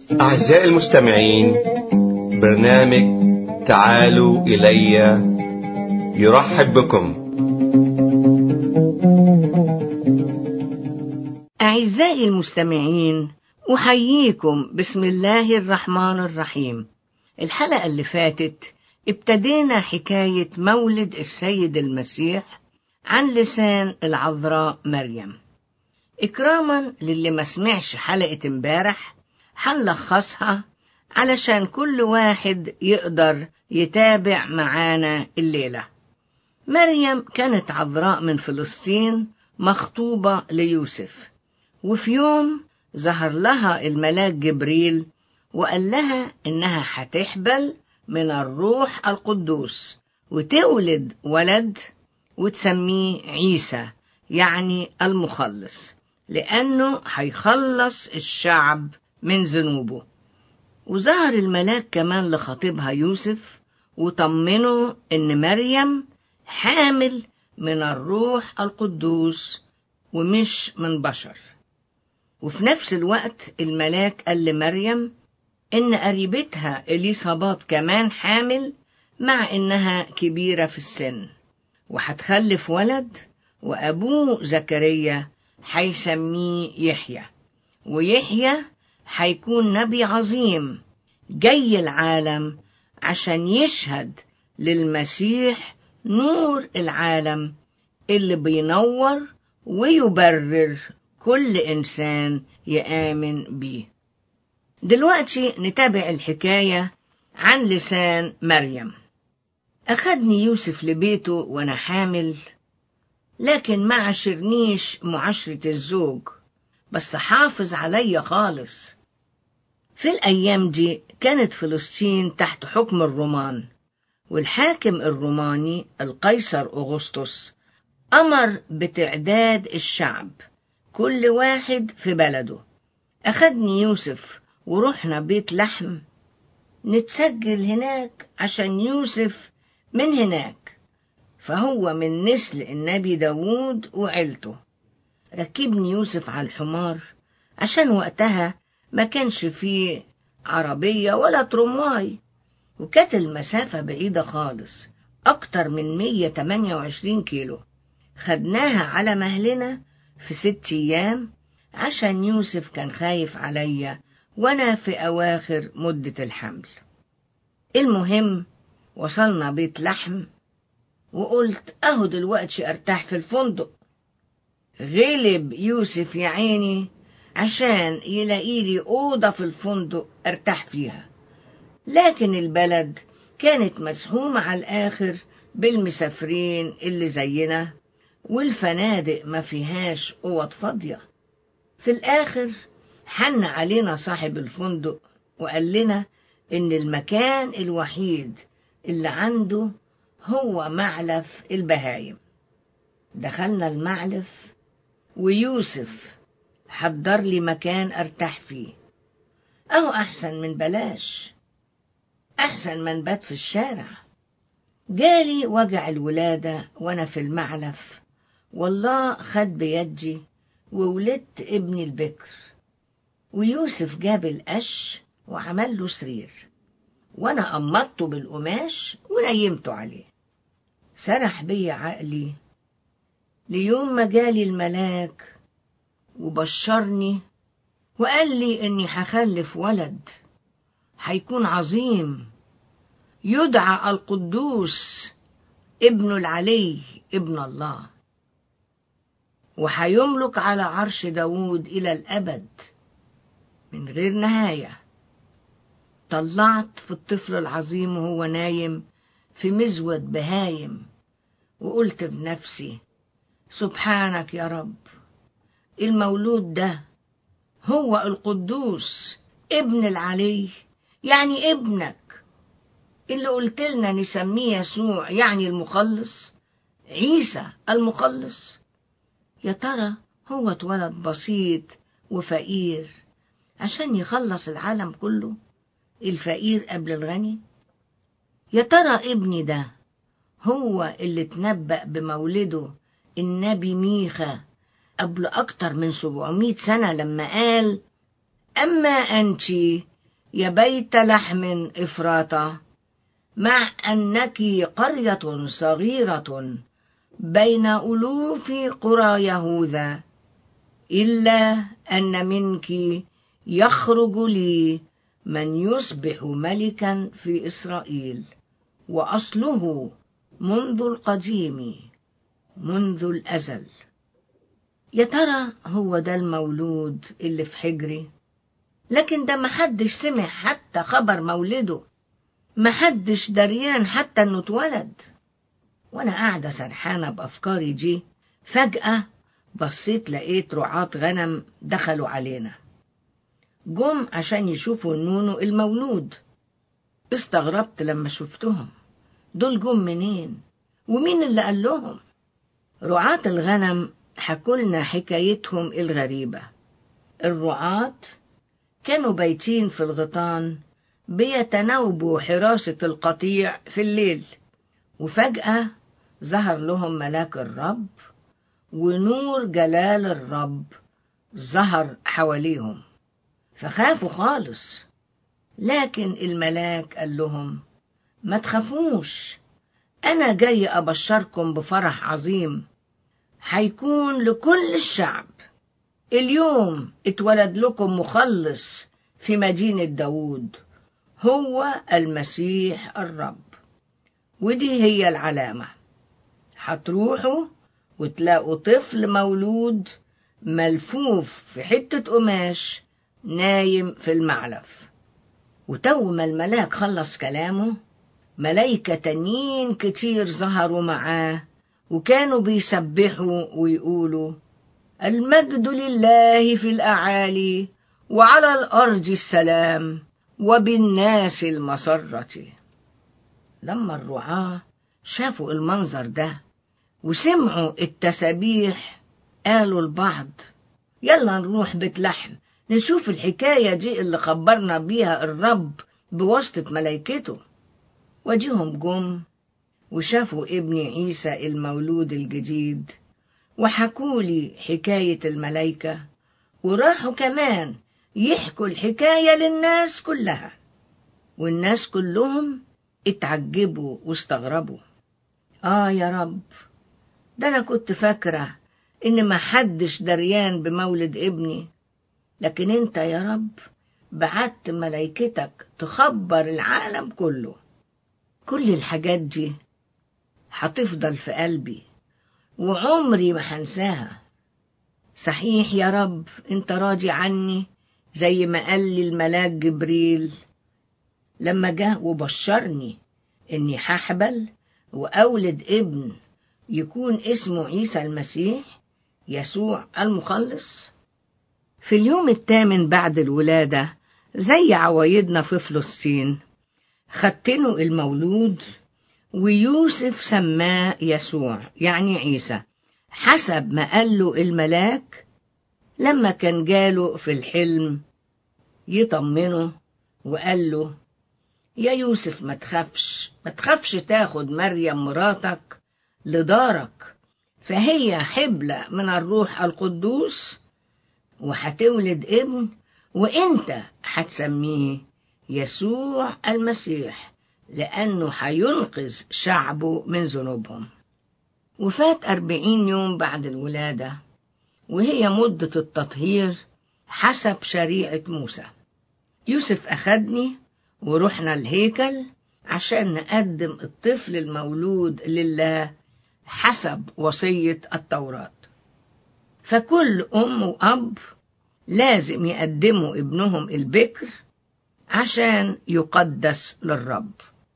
أعزائي المستمعين برنامج تعالوا إلي يرحب بكم أعزائي المستمعين أحييكم بسم الله الرحمن الرحيم الحلقة اللي فاتت ابتدينا حكاية مولد السيد المسيح عن لسان العذراء مريم إكراما للي ما سمعش حلقة امبارح هنلخصها علشان كل واحد يقدر يتابع معانا الليلة مريم كانت عذراء من فلسطين مخطوبة ليوسف وفي يوم ظهر لها الملاك جبريل وقال لها إنها هتحبل من الروح القدوس وتولد ولد وتسميه عيسى يعني المخلص لأنه هيخلص الشعب من ذنوبه وظهر الملاك كمان لخطيبها يوسف وطمنه إن مريم حامل من الروح القدوس ومش من بشر وفي نفس الوقت الملاك قال لمريم إن قريبتها إليصابات كمان حامل مع إنها كبيرة في السن وهتخلف ولد وأبوه زكريا هيسميه يحيى ويحيى هيكون نبي عظيم جاي العالم عشان يشهد للمسيح نور العالم اللي بينور ويبرر كل إنسان يآمن بيه دلوقتي نتابع الحكاية عن لسان مريم أخدني يوسف لبيته وأنا حامل لكن ما عشرنيش معاشرة الزوج بس حافظ عليا خالص في الأيام دي كانت فلسطين تحت حكم الرومان والحاكم الروماني القيصر أغسطس أمر بتعداد الشعب كل واحد في بلده أخدني يوسف ورحنا بيت لحم نتسجل هناك عشان يوسف من هناك فهو من نسل النبي داوود وعيلته ركبني يوسف على الحمار عشان وقتها ما كانش فيه عربية ولا ترمواي وكانت المسافة بعيدة خالص أكتر من 128 كيلو خدناها على مهلنا في ست أيام عشان يوسف كان خايف عليا وأنا في أواخر مدة الحمل المهم وصلنا بيت لحم وقلت أهو دلوقتي أرتاح في الفندق غلب يوسف يا عيني عشان يلاقي لي أوضة في الفندق أرتاح فيها لكن البلد كانت مسحومة على الآخر بالمسافرين اللي زينا والفنادق ما فيهاش أوض فاضية في الآخر حن علينا صاحب الفندق وقال لنا إن المكان الوحيد اللي عنده هو معلف البهايم دخلنا المعلف ويوسف حضر لي مكان ارتاح فيه اهو احسن من بلاش احسن من بات في الشارع جالي وجع الولادة وانا في المعلف والله خد بيدي وولدت ابني البكر ويوسف جاب القش وعمل له سرير وانا قمضته بالقماش ونيمته عليه سرح بي عقلي ليوم ما جالي الملاك وبشرني وقال لي اني هخلف ولد هيكون عظيم يدعى القدوس ابن العلي ابن الله وهيملك على عرش داوود إلى الأبد من غير نهاية طلعت في الطفل العظيم وهو نايم في مزود بهايم وقلت بنفسي سبحانك يا رب المولود ده هو القدوس ابن العلي يعني ابنك اللي قلت لنا نسميه يسوع يعني المخلص عيسى المخلص يا ترى هو اتولد بسيط وفقير عشان يخلص العالم كله الفقير قبل الغني يا ترى ابني ده هو اللي اتنبأ بمولده النبي ميخا قبل أكتر من سبعمائة سنة لما قال أما أنت يا بيت لحم إفراطة مع أنك قرية صغيرة بين ألوف قرى يهوذا إلا أن منك يخرج لي من يصبح ملكا في إسرائيل وأصله منذ القديم منذ الأزل يا ترى هو ده المولود اللي في حجري لكن ده محدش سمع حتى خبر مولده محدش دريان حتى انه اتولد وانا قاعدة سرحانة بأفكاري دي فجأة بصيت لقيت رعاة غنم دخلوا علينا جم عشان يشوفوا النونو المولود استغربت لما شفتهم دول جم منين ومين اللي قال لهم رعاة الغنم حكولنا حكايتهم الغريبة الرعاة كانوا بايتين في الغيطان بيتناوبوا حراسة القطيع في الليل وفجأة ظهر لهم ملاك الرب ونور جلال الرب ظهر حواليهم فخافوا خالص لكن الملاك قال لهم ما تخافوش أنا جاي أبشركم بفرح عظيم هيكون لكل الشعب اليوم اتولد لكم مخلص في مدينة داود هو المسيح الرب ودي هي العلامة هتروحوا وتلاقوا طفل مولود ملفوف في حتة قماش نايم في المعلف وتو ما الملاك خلص كلامه ملايكة تانيين كتير ظهروا معاه وكانوا بيسبحوا ويقولوا المجد لله في الأعالي وعلى الأرض السلام وبالناس المسرة لما الرعاة شافوا المنظر ده وسمعوا التسابيح قالوا البعض يلا نروح بيت لحم نشوف الحكاية دي اللي خبرنا بيها الرب بواسطة ملايكته وجيهم جم وشافوا ابن عيسى المولود الجديد وحكولي حكاية الملايكة وراحوا كمان يحكوا الحكاية للناس كلها والناس كلهم اتعجبوا واستغربوا آه يا رب ده أنا كنت فاكرة إن محدش دريان بمولد ابني لكن أنت يا رب بعت ملايكتك تخبر العالم كله كل الحاجات دي هتفضل في قلبي وعمري ما هنساها صحيح يا رب انت راضي عني زي ما قال لي الملاك جبريل لما جه وبشرني اني هحبل واولد ابن يكون اسمه عيسى المسيح يسوع المخلص في اليوم الثامن بعد الولادة زي عوايدنا في فلسطين ختنوا المولود ويوسف سماه يسوع يعني عيسى حسب ما قال له الملاك لما كان جاله في الحلم يطمنه وقال له يا يوسف ما تخافش ما تخافش تاخد مريم مراتك لدارك فهي حبلة من الروح القدوس وهتولد ابن وانت هتسميه يسوع المسيح لأنه هينقذ شعبه من ذنوبهم وفات أربعين يوم بعد الولادة وهي مدة التطهير حسب شريعة موسى يوسف أخدني ورحنا الهيكل عشان نقدم الطفل المولود لله حسب وصية التوراة فكل أم وأب لازم يقدموا ابنهم البكر عشان يقدس للرب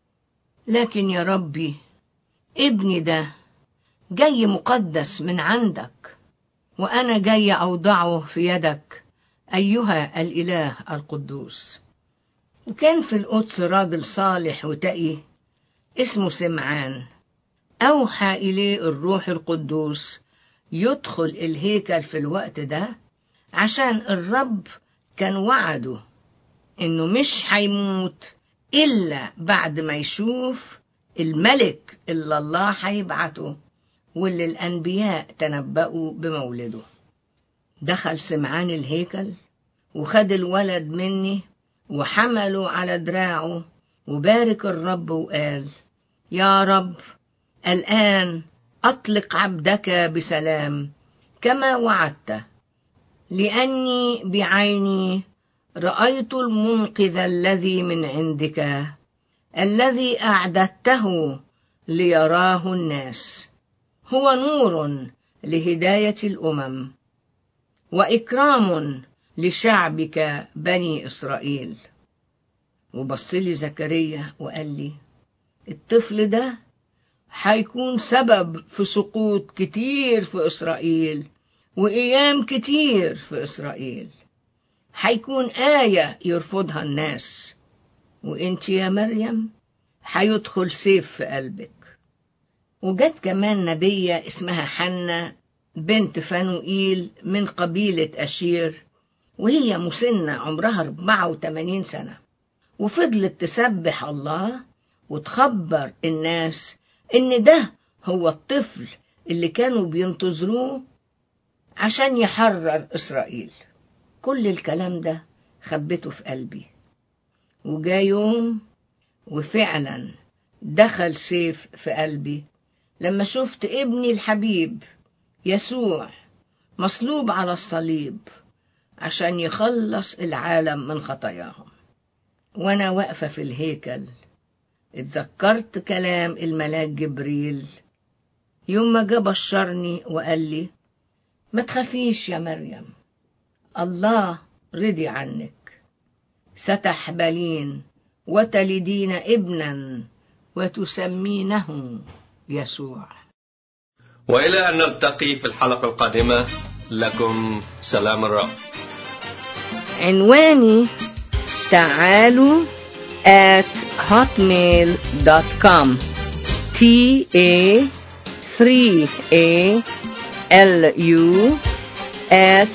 لكن يا ربي ابني ده جاي مقدس من عندك وأنا جاي أوضعه في يدك أيها الإله القدوس وكان في القدس راجل صالح وتقي اسمه سمعان أوحى إليه الروح القدوس يدخل الهيكل في الوقت ده عشان الرب كان وعده إنه مش هيموت إلا بعد ما يشوف الملك اللي الله هيبعته واللي الأنبياء تنبأوا بمولده دخل سمعان الهيكل وخد الولد مني وحمله على دراعه وبارك الرب وقال يا رب الآن أطلق عبدك بسلام كما وعدت لأني بعيني رأيت المنقذ الذي من عندك الذي أعددته ليراه الناس هو نور لهداية الأمم وإكرام لشعبك بني إسرائيل وبص لي زكريا وقال لي الطفل ده هيكون سبب في سقوط كتير في إسرائيل وأيام كتير في إسرائيل هيكون آية يرفضها الناس وانت يا مريم هيدخل سيف في قلبك وجت كمان نبية اسمها حنة بنت فانوئيل من قبيلة أشير وهي مسنة عمرها 84 سنة وفضلت تسبح الله وتخبر الناس إن ده هو الطفل اللي كانوا بينتظروه عشان يحرر إسرائيل كل الكلام ده خبته في قلبي وجا يوم وفعلا دخل سيف في قلبي لما شفت ابني الحبيب يسوع مصلوب على الصليب عشان يخلص العالم من خطاياهم وانا واقفة في الهيكل اتذكرت كلام الملاك جبريل يوم ما جه بشرني وقال لي ما تخافيش يا مريم الله رضي عنك ستحبلين وتلدين ابنا وتسمينه يسوع وإلى أن نلتقي في الحلقة القادمة لكم سلام الرب عنواني تعالوا at hotmail.com t a 3 a l u at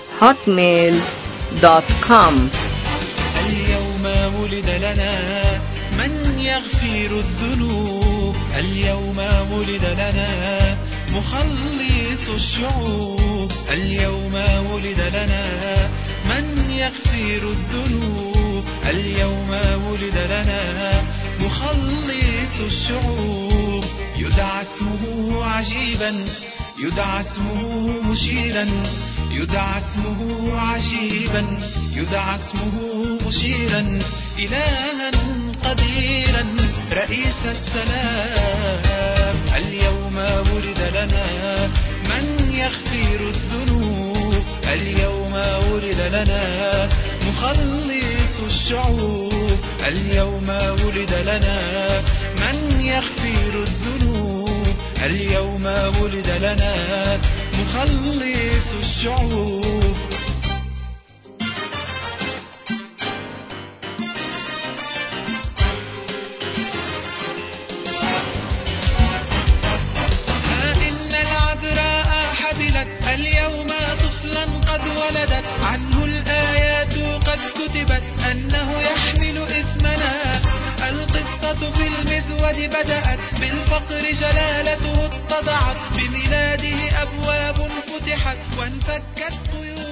hotmail.com اليوم ولد لنا من يغفر الذنوب اليوم ولد لنا مخلص الشعوب اليوم ولد لنا من يغفر الذنوب اليوم ولد لنا مخلص الشعوب يدعى اسمه عجيبا يدعى اسمه مشيرا يدعى اسمه عجيبا يدعى اسمه مشيرا إلها قديرا رئيس السلام اليوم ولد لنا من يغفر الذنوب اليوم ولد لنا مخلص الشعوب اليوم ولد لنا من يغفر الذنوب اليوم ولد لنا مخلص الشعوب ها إن العذراء حبلت اليوم طفلا قد ولدت عنه الآيات قد كتبت أنه يحمل اسمنا القصة في المذود بدأت بالفقر جلالته اتضعت بميلاده أبواب فتحت وانفكت قيود